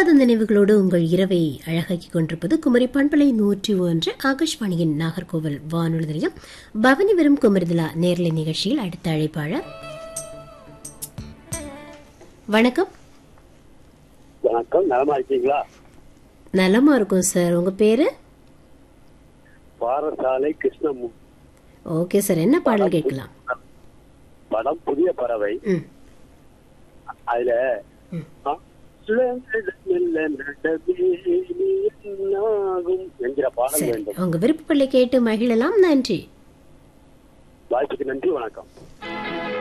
மறக்காத நினைவுகளோடு உங்கள் இரவை அழகாக்கி கொண்டிருப்பது குமரி பண்பலை நூற்றி ஒன்று ஆகாஷ்வாணியின் நாகர்கோவில் வானொலி நிலையம் பவனி வரும் குமரிதலா நேரலை நிகழ்ச்சியில் அடுத்த அழைப்பாளர் வணக்கம் வணக்கம் நலமா இருக்கீங்களா நலமா இருக்கும் சார் உங்க பேரு பாரசாலை கிருஷ்ணமு ஓகே சார் என்ன பாடல் கேட்கலாம் படம் புதிய பறவை ம் அதுல ம். ஆ, சுழன்றமெல்ல நடவே நீ என்னாகும் என்கிற பாடல் சரி வேண்டும் உங்க விருப்பப்பள்ளி கேட்டு மகிழலாம் நன்றி வாய்ப்புக்கு நன்றி வணக்கம்